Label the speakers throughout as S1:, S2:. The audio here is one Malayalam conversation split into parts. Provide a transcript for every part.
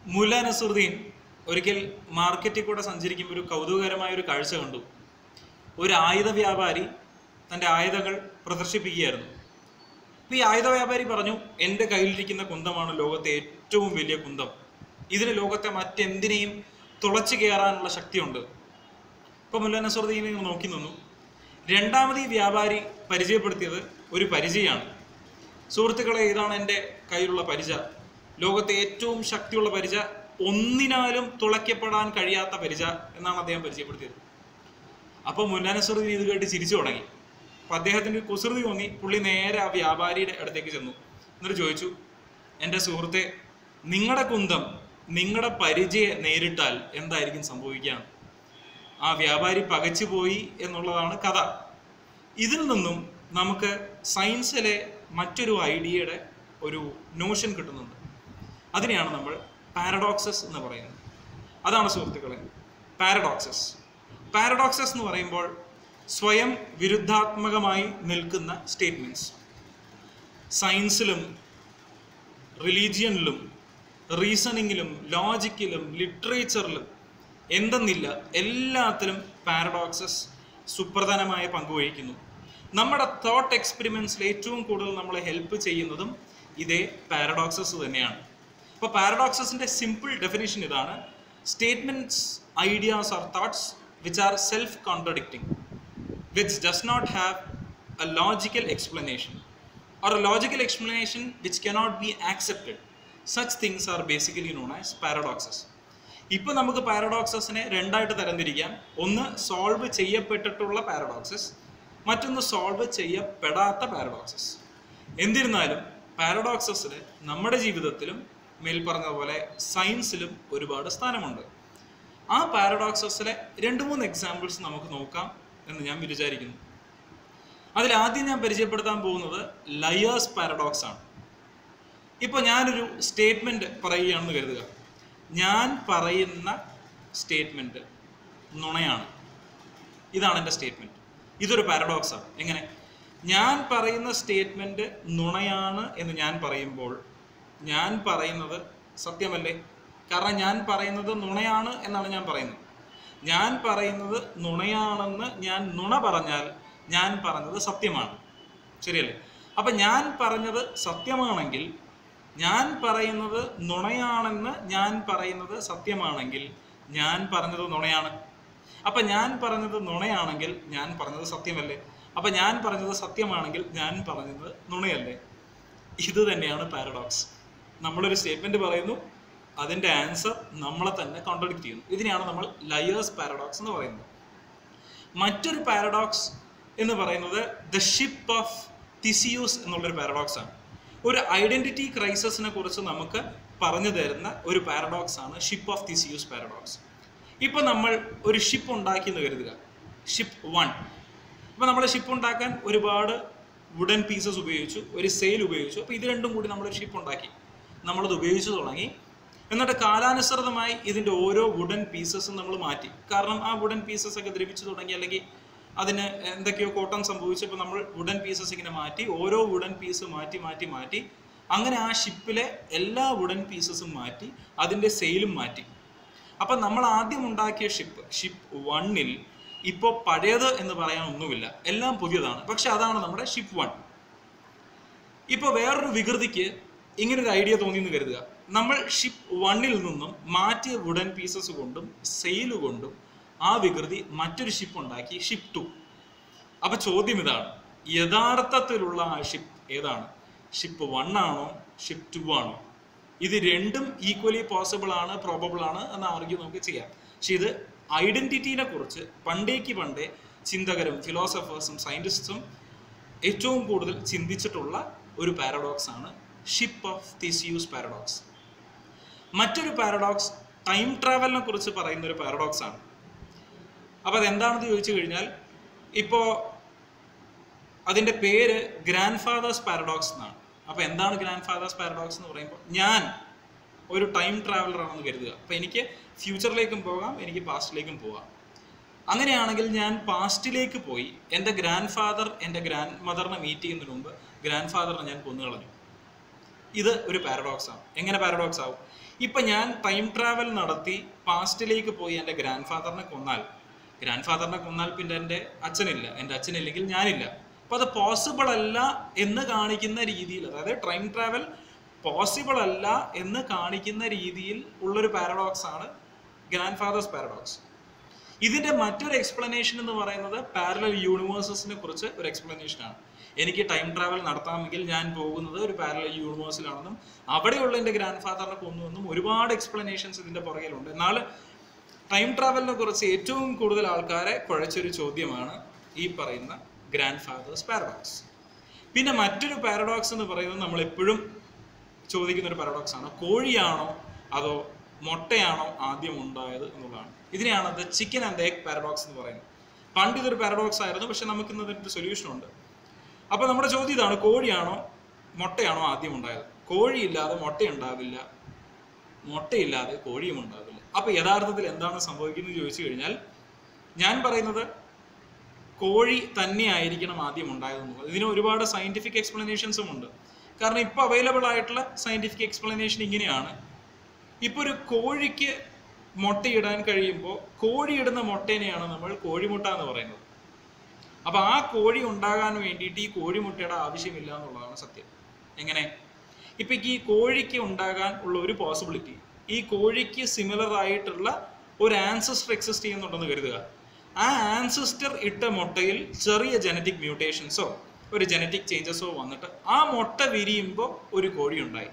S1: മുല്ല നസുറുദ്ദീൻ ഒരിക്കൽ മാർക്കറ്റിൽ കൂടെ സഞ്ചരിക്കുമ്പോൾ ഒരു കൗതുകകരമായ ഒരു കാഴ്ച കണ്ടു ഒരു ആയുധ വ്യാപാരി തൻ്റെ ആയുധങ്ങൾ പ്രദർശിപ്പിക്കുകയായിരുന്നു അപ്പോൾ ഈ ആയുധ വ്യാപാരി പറഞ്ഞു എൻ്റെ കയ്യിലിരിക്കുന്ന കുന്തമാണ് ലോകത്തെ ഏറ്റവും വലിയ കുന്തം ഇതിന് ലോകത്തെ മറ്റെന്തിനേയും തുളച്ചു കയറാനുള്ള ശക്തിയുണ്ട് ഇപ്പൊ മുല്ല നസറുദ്ദീൻ ഇങ്ങനെ നോക്കി നിന്നു രണ്ടാമത് ഈ വ്യാപാരി പരിചയപ്പെടുത്തിയത് ഒരു പരിചയമാണ് സുഹൃത്തുക്കളെ ഇതാണ് എൻ്റെ കയ്യിലുള്ള പരിച ലോകത്തെ ഏറ്റവും ശക്തിയുള്ള പരിച ഒന്നിനാലും തുളയ്ക്കപ്പെടാൻ കഴിയാത്ത പരിച എന്നാണ് അദ്ദേഹം പരിചയപ്പെടുത്തിയത് അപ്പോൾ മുല്ല നസറുദ്ദീൻ ഇത് കേട്ട് ചിരിച്ചു തുടങ്ങി അപ്പൊ അദ്ദേഹത്തിന് ഒരു കുസൃതി തോന്നി പുള്ളി നേരെ ആ വ്യാപാരിയുടെ അടുത്തേക്ക് ചെന്നു എന്നിട്ട് ചോദിച്ചു എൻ്റെ സുഹൃത്തെ നിങ്ങളുടെ കുന്തം നിങ്ങളുടെ പരിചയെ നേരിട്ടാൽ എന്തായിരിക്കും സംഭവിക്കുക ആ വ്യാപാരി പകച്ചുപോയി എന്നുള്ളതാണ് കഥ ഇതിൽ നിന്നും നമുക്ക് സയൻസിലെ മറ്റൊരു ഐഡിയയുടെ ഒരു നോഷൻ കിട്ടുന്നുണ്ട് അതിനെയാണ് നമ്മൾ പാരഡോക്സസ് എന്ന് പറയുന്നത് അതാണ് സുഹൃത്തുക്കളെ പാരഡോക്സസ് പാരഡോക്സസ് എന്ന് പറയുമ്പോൾ സ്വയം വിരുദ്ധാത്മകമായി നിൽക്കുന്ന സ്റ്റേറ്റ്മെൻറ്റ്സ് സയൻസിലും റിലീജിയനിലും റീസണിങ്ങിലും ലോജിക്കിലും ലിറ്ററേച്ചറിലും എന്തെന്നില്ല എല്ലാത്തിലും പാരഡോക്സസ് സുപ്രധാനമായ പങ്കുവഹിക്കുന്നു നമ്മുടെ തോട്ട് എക്സ്പെരിമെൻറ്റ്സിൽ ഏറ്റവും കൂടുതൽ നമ്മളെ ഹെൽപ്പ് ചെയ്യുന്നതും ഇതേ പാരഡോക്സസ് തന്നെയാണ് അപ്പോൾ പാരഡോക്സസിൻ്റെ സിമ്പിൾ ഡെഫിനേഷൻ ഇതാണ് statements ideas are thoughts which are self contradicting which does not have a logical explanation or a logical explanation which cannot be accepted. Such things are basically known as paradoxes. ഇപ്പോൾ നമുക്ക് പാരഡോക്സസിനെ രണ്ടായിട്ട് തരംതിരിക്കാം ഒന്ന് സോൾവ് ചെയ്യപ്പെട്ടിട്ടുള്ള പാരഡോക്സസ് മറ്റൊന്ന് സോൾവ് ചെയ്യപ്പെടാത്ത പാരഡോക്സസ് എന്നിരുന്നാലും പാരഡോക്സസിന് നമ്മുടെ ജീവിതത്തിലും മേൽ പറഞ്ഞതുപോലെ സയൻസിലും ഒരുപാട് സ്ഥാനമുണ്ട് ആ പാരഡോക്സസിലെ രണ്ട് മൂന്ന് എക്സാമ്പിൾസ് നമുക്ക് നോക്കാം എന്ന് ഞാൻ വിചാരിക്കുന്നു അതിൽ ആദ്യം ഞാൻ പരിചയപ്പെടുത്താൻ പോകുന്നത് ലയേഴ്സ് പാരഡോക്സ് ആണ് ഇപ്പോൾ ഞാനൊരു സ്റ്റേറ്റ്മെൻറ്റ് പറയുകയാണെന്ന് കരുതുക ഞാൻ പറയുന്ന സ്റ്റേറ്റ്മെൻറ്റ് നുണയാണ് ഇതാണ് എൻ്റെ സ്റ്റേറ്റ്മെൻറ്റ് ഇതൊരു പാരഡോക്സാണ് എങ്ങനെ ഞാൻ പറയുന്ന സ്റ്റേറ്റ്മെൻറ്റ് നുണയാണ് എന്ന് ഞാൻ പറയുമ്പോൾ ഞാൻ പറയുന്നത് സത്യമല്ലേ കാരണം ഞാൻ പറയുന്നത് നുണയാണ് എന്നാണ് ഞാൻ പറയുന്നത് ഞാൻ പറയുന്നത് നുണയാണെന്ന് ഞാൻ നുണ പറഞ്ഞാൽ ഞാൻ പറഞ്ഞത് സത്യമാണ് ശരിയല്ലേ അപ്പൊ ഞാൻ പറഞ്ഞത് സത്യമാണെങ്കിൽ ഞാൻ പറയുന്നത് നുണയാണെന്ന് ഞാൻ പറയുന്നത് സത്യമാണെങ്കിൽ ഞാൻ പറഞ്ഞത് നുണയാണ് അപ്പൊ ഞാൻ പറഞ്ഞത് നുണയാണെങ്കിൽ ഞാൻ പറഞ്ഞത് സത്യമല്ലേ അപ്പൊ ഞാൻ പറഞ്ഞത് സത്യമാണെങ്കിൽ ഞാൻ പറഞ്ഞത് നുണയല്ലേ ഇത് തന്നെയാണ് പാരഡോക്സ് നമ്മളൊരു സ്റ്റേറ്റ്മെന്റ് പറയുന്നു അതിന്റെ ആൻസർ നമ്മളെ തന്നെ കോൺട്രഡിക്റ്റ് ചെയ്യുന്നു ഇതിനെയാണ് നമ്മൾ ലയേഴ്സ് പാരഡോക്സ് എന്ന് പറയുന്നത് മറ്റൊരു പാരഡോക്സ് എന്ന് പറയുന്നത് ദ ഷിപ്പ് ഓഫ് തിസിയൂസ് എന്നുള്ളൊരു പാരഡോക്സ് ആണ് ഒരു ഐഡന്റിറ്റി ക്രൈസിസിനെ കുറിച്ച് നമുക്ക് പറഞ്ഞു തരുന്ന ഒരു പാരഡോക്സ് ആണ് ഷിപ്പ് ഓഫ് തിസിയൂസ് പാരഡോക്സ് ഇപ്പൊ നമ്മൾ ഒരു ഷിപ്പ് ഉണ്ടാക്കി എന്ന് കരുതുക ഷിപ്പ് വൺ ഇപ്പൊ നമ്മൾ ഷിപ്പ് ഉണ്ടാക്കാൻ ഒരുപാട് വുഡൻ പീസസ് ഉപയോഗിച്ചു ഒരു സെയിൽ ഉപയോഗിച്ചു അപ്പോൾ ഇത് രണ്ടും കൂടി നമ്മളൊരു ഷിപ്പ് ഉണ്ടാക്കി നമ്മളത് ഉപയോഗിച്ചു തുടങ്ങി എന്നിട്ട് കാലാനുസൃതമായി ഇതിൻ്റെ ഓരോ വുഡൻ പീസസും നമ്മൾ മാറ്റി കാരണം ആ വുഡൻ പീസസ് ഒക്കെ ദ്രവിച്ചു തുടങ്ങി അല്ലെങ്കിൽ അതിന് എന്തൊക്കെയോ കോട്ടം സംഭവിച്ചപ്പോൾ നമ്മൾ വുഡൻ പീസസ് ഇങ്ങനെ മാറ്റി ഓരോ വുഡൻ പീസ് മാറ്റി മാറ്റി മാറ്റി അങ്ങനെ ആ ഷിപ്പിലെ എല്ലാ വുഡൻ പീസസും മാറ്റി അതിൻ്റെ സെയിലും മാറ്റി അപ്പം നമ്മൾ ആദ്യം ഉണ്ടാക്കിയ ഷിപ്പ് ഷിപ്പ് വണ്ണിൽ ഇപ്പോൾ പഴയത് എന്ന് പറയാൻ ഒന്നുമില്ല എല്ലാം പുതിയതാണ് പക്ഷെ അതാണ് നമ്മുടെ ഷിപ്പ് വൺ ഇപ്പോൾ വേറൊരു വികൃതിക്ക് ഇങ്ങനൊരു ഐഡിയ തോന്നി എന്ന് കരുതുക നമ്മൾ ഷിപ്പ് വണ്ണിൽ നിന്നും മാറ്റിയ വുഡൻ പീസസ് കൊണ്ടും സെയിൽ കൊണ്ടും ആ വികൃതി മറ്റൊരു ഷിപ്പ് ഉണ്ടാക്കി ഷിപ്പ് ടു അപ്പൊ ചോദ്യം ഇതാണ് യഥാർത്ഥത്തിലുള്ള ആ ഷിപ്പ് ഏതാണ് ഷിപ്പ് വൺ ആണോ ഷിപ്പ് ടു ആണോ ഇത് രണ്ടും ഈക്വലി പോസിബിൾ ആണ് പ്രോബബിൾ ആണ് എന്ന് ആർഗ്യൂ നമുക്ക് ചെയ്യാം പക്ഷെ ഇത് ഐഡന്റിറ്റീനെ കുറിച്ച് പണ്ടേക്ക് പണ്ടേ ചിന്തകരും ഫിലോസഫേഴ്സും സയന്റിസ്റ്റും ഏറ്റവും കൂടുതൽ ചിന്തിച്ചിട്ടുള്ള ഒരു പാരഡോക്സ് ആണ് ഷിപ്പ് ഓഫ് തിസിയൂസ് പാരഡോക്സ് മറ്റൊരു പാരഡോക്സ് ടൈം ട്രാവലിനെ കുറിച്ച് പറയുന്ന ഒരു പാരഡോക്സ് ആണ് അപ്പോൾ അതെന്താണെന്ന് ചോദിച്ചു കഴിഞ്ഞാൽ ഇപ്പോൾ അതിൻ്റെ പേര് ഗ്രാൻഡ് ഫാദേഴ്സ് പാരഡോക്സ് എന്നാണ് അപ്പോൾ എന്താണ് ഗ്രാൻഡ് ഫാദേഴ്സ് പാരഡോക്സ് എന്ന് പറയുമ്പോൾ ഞാൻ ഒരു ടൈം ട്രാവലർ ആണെന്ന് കരുതുക അപ്പോൾ എനിക്ക് ഫ്യൂച്ചറിലേക്കും പോകാം എനിക്ക് പാസ്റ്റിലേക്കും പോകാം അങ്ങനെയാണെങ്കിൽ ഞാൻ പാസ്റ്റിലേക്ക് പോയി എൻ്റെ ഗ്രാൻഡ് ഫാദർ എൻ്റെ ഗ്രാൻഡ് മദറിനെ മീറ്റ് ചെയ്യുന്നതിന് മുമ്പ് ഗ്രാൻഡ് ഫാദറിനെ ഞാൻ കൊന്നുകളഞ്ഞു ഇത് ഒരു പാരഡോക്സ് ആണ് എങ്ങനെ പാരഡോക്സ് ആവും ഇപ്പൊ ഞാൻ ടൈം ട്രാവൽ നടത്തി പാസ്റ്റിലേക്ക് പോയി എൻ്റെ ഗ്രാൻഡ് ഫാദറിനെ കൊന്നാൽ ഗ്രാൻഡ് ഫാദറിനെ കൊന്നാൽ പിന്നെ എൻ്റെ അച്ഛനില്ല എൻ്റെ അച്ഛനില്ലെങ്കിൽ ഞാനില്ല അപ്പൊ അത് പോസിബിൾ അല്ല എന്ന് കാണിക്കുന്ന രീതിയിൽ അതായത് ടൈം ട്രാവൽ പോസിബിൾ അല്ല എന്ന് കാണിക്കുന്ന രീതിയിൽ ഉള്ളൊരു പാരഡോക്സ് ആണ് ഗ്രാൻഡ് ഫാദേഴ്സ് പാരഡോക്സ് ഇതിന്റെ മറ്റൊരു എക്സ്പ്ലനേഷൻ എന്ന് പറയുന്നത് പാരലൽ യൂണിവേഴ്സസിനെ കുറിച്ച് ഒരു എക്സ്പ്ലനേഷൻ ആണ് എനിക്ക് ടൈം ട്രാവൽ നടത്താമെങ്കിൽ ഞാൻ പോകുന്നത് ഒരു പാരലൽ യൂണിവേഴ്സിലാണെന്നും അവിടെയുള്ള എൻ്റെ ഗ്രാൻഡ് ഫാദറിനെ കൊന്നുവെന്നും ഒരുപാട് എക്സ്പ്ലനേഷൻസ് ഇതിന്റെ പുറകിലുണ്ട് എന്നാൽ ടൈം ട്രാവലിനെ കുറിച്ച് ഏറ്റവും കൂടുതൽ ആൾക്കാരെ കുഴച്ചൊരു ചോദ്യമാണ് ഈ പറയുന്ന ഗ്രാൻഡ് ഫാദേഴ്സ് പാരഡോക്സ് പിന്നെ മറ്റൊരു പാരഡോക്സ് എന്ന് പറയുന്നത് നമ്മൾ എപ്പോഴും ചോദിക്കുന്ന ഒരു പാരഡോക്സ് ആണ് കോഴിയാണോ അതോ മുട്ടയാണോ ആദ്യം ഉണ്ടായത് എന്നുള്ളതാണ് ഇതിനെയാണ് the chicken and egg paradox എന്ന് പറയുന്നത് പണ്ട് ഇതൊരു പാരഡോക്സ് ആയിരുന്നു പക്ഷെ നമുക്ക് ഇന്ന് അതിൻ്റെ സൊല്യൂഷൻ ഉണ്ട് അപ്പൊ നമ്മുടെ ചോദ്യം ഇതാണ് കോഴിയാണോ മുട്ടയാണോ ആദ്യം ഉണ്ടായത് കോഴിയില്ലാതെ മുട്ട ഉണ്ടാവില്ല മുട്ടയില്ലാതെ കോഴിയും ഉണ്ടാവില്ല അപ്പൊ യഥാർത്ഥത്തിൽ എന്താണ് സംഭവിക്കുന്നത് ചോദിച്ചു കഴിഞ്ഞാൽ ഞാൻ പറയുന്നത് കോഴി തന്നെ ആയിരിക്കണം ആദ്യം ഉണ്ടായതെന്നുള്ളത് ഇതിന് ഒരുപാട് സയന്റിഫിക് എക്സ്പ്ലനേഷൻസും ഉണ്ട് കാരണം ഇപ്പൊ അവൈലബിൾ ആയിട്ടുള്ള സയന്റിഫിക് എക്സ്പ്ലനേഷൻ ഇങ്ങനെയാണ് ഇപ്പൊ ഒരു കോഴിക്ക് മുട്ടയിടാൻ കഴിയുമ്പോൾ കോഴിയിടുന്ന മുട്ടേനെയാണ് നമ്മൾ കോഴിമുട്ട എന്ന് പറയുന്നത് അപ്പൊ ആ കോഴി ഉണ്ടാകാൻ വേണ്ടിയിട്ട് ഈ കോഴിമുട്ടയുടെ ആവശ്യമില്ല എന്നുള്ളതാണ് സത്യം എങ്ങനെ ഇപ്പൊ ഈ കോഴിക്ക് ഉണ്ടാകാൻ ഉള്ള ഒരു പോസിബിലിറ്റി ഈ കോഴിക്ക് സിമിലർ ആയിട്ടുള്ള ഒരു ആൻസസ്റ്റർ എക്സിസ്റ്റ് ചെയ്യുന്നുണ്ടെന്ന് കരുതുക ആ ആൻസിസ്റ്റർ ഇട്ട മുട്ടയിൽ ചെറിയ ജനറ്റിക് മ്യൂട്ടേഷൻസോ ഒരു ജനറ്റിക് ചേഞ്ചസോ വന്നിട്ട് ആ മുട്ട വിരിയുമ്പോൾ ഒരു കോഴി ഉണ്ടായി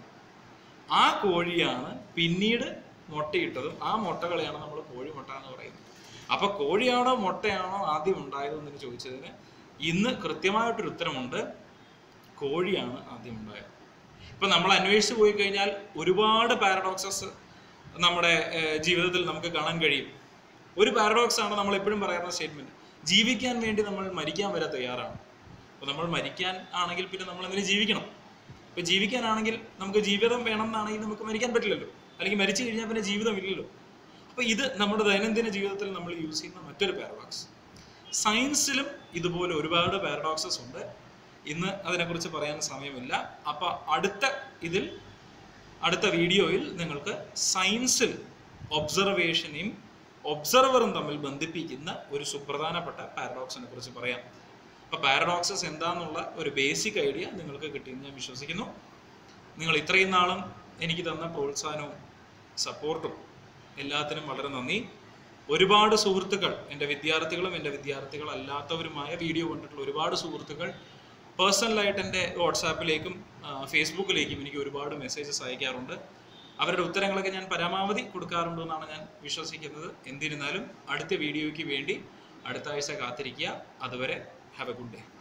S1: ആ കോഴിയാണ് പിന്നീട് മുട്ടയിട്ടതും ആ മുട്ടകളെയാണ് നമ്മൾ കോഴിമുട്ട എന്ന് പറയുന്നത് അപ്പൊ കോഴിയാണോ മുട്ടയാണോ ആദ്യം ഉണ്ടായതെന്ന് ചോദിച്ചതിന് ഇന്ന് കൃത്യമായിട്ടൊരു ഉത്തരമുണ്ട് കോഴിയാണ് ആദ്യം ഉണ്ടായത് ഇപ്പൊ നമ്മൾ അന്വേഷിച്ച് പോയി കഴിഞ്ഞാൽ ഒരുപാട് പാരഡോക്സസ് നമ്മുടെ ഏഹ്, ജീവിതത്തിൽ നമുക്ക് കാണാൻ കഴിയും ഒരു പാരഡോക്സ് ആണ് നമ്മൾ എപ്പോഴും പറയുന്ന സ്റ്റേറ്റ്മെന്റ് ജീവിക്കാൻ വേണ്ടി നമ്മൾ മരിക്കാൻ വരെ തയ്യാറാണ് അപ്പൊ നമ്മൾ മരിക്കാൻ ആണെങ്കിൽ പിന്നെ നമ്മൾ എന്തിനു ജീവിക്കണം ഇപ്പൊ ജീവിക്കാനാണെങ്കിൽ നമുക്ക് ജീവിതം വേണം എന്നാണെങ്കിൽ നമുക്ക് മരിക്കാൻ പറ്റില്ലല്ലോ അല്ലെങ്കിൽ മരിച്ചു കഴിഞ്ഞാൽ പിന്നെ ജീവിതം ഇല്ലല്ലോ അപ്പൊ ഇത് നമ്മുടെ ദൈനംദിന ജീവിതത്തിൽ നമ്മൾ യൂസ് ചെയ്യുന്ന മറ്റൊരു പാരഡോക്സ് സയൻസിലും ഇതുപോലെ ഒരുപാട് പാരഡോക്സസ് ഉണ്ട് ഇന്ന് അതിനെക്കുറിച്ച് പറയാൻ സമയമില്ല അപ്പൊ അടുത്ത ഇതിൽ അടുത്ത വീഡിയോയിൽ നിങ്ങൾക്ക് സയൻസിൽ ഒബ്സർവേഷനെയും ഒബ്സർവറും തമ്മിൽ ബന്ധിപ്പിക്കുന്ന ഒരു സുപ്രധാനപ്പെട്ട പാരഡോക്സിനെ കുറിച്ച് പറയാം അപ്പൊ പാരഡോക്സസ് എന്താന്നുള്ള ഒരു ബേസിക് ഐഡിയ നിങ്ങൾക്ക് കിട്ടിയെന്ന് ഞാൻ വിശ്വസിക്കുന്നു നിങ്ങൾ ഇത്രയും നാളും എനിക്ക് തന്ന പ്രോത്സാഹനവും സപ്പോർട്ടും എല്ലാത്തിനും വളരെ നന്ദി ഒരുപാട് സുഹൃത്തുക്കൾ എൻ്റെ വിദ്യാർത്ഥികളും എൻ്റെ വിദ്യാർത്ഥികളല്ലാത്തവരുമായ വീഡിയോ കണ്ടിട്ടുള്ള ഒരുപാട് സുഹൃത്തുക്കൾ പേഴ്സണലായിട്ട് എൻ്റെ വാട്സാപ്പിലേക്കും ആ, ഫേസ്ബുക്കിലേക്കും എനിക്ക് ഒരുപാട് മെസ്സേജസ് അയക്കാറുണ്ട് അവരുടെ ഉത്തരങ്ങളൊക്കെ ഞാൻ പരമാവധി കൊടുക്കാറുണ്ട് എന്നാണ് ഞാൻ വിശ്വസിക്കുന്നത് എന്നിരുന്നാലും അടുത്ത വീഡിയോയ്ക്ക് വേണ്ടി അടുത്ത ആഴ്ച കാത്തിരിക്കുക അതുവരെ ഹാവ് എ ഗുഡ് ഡേ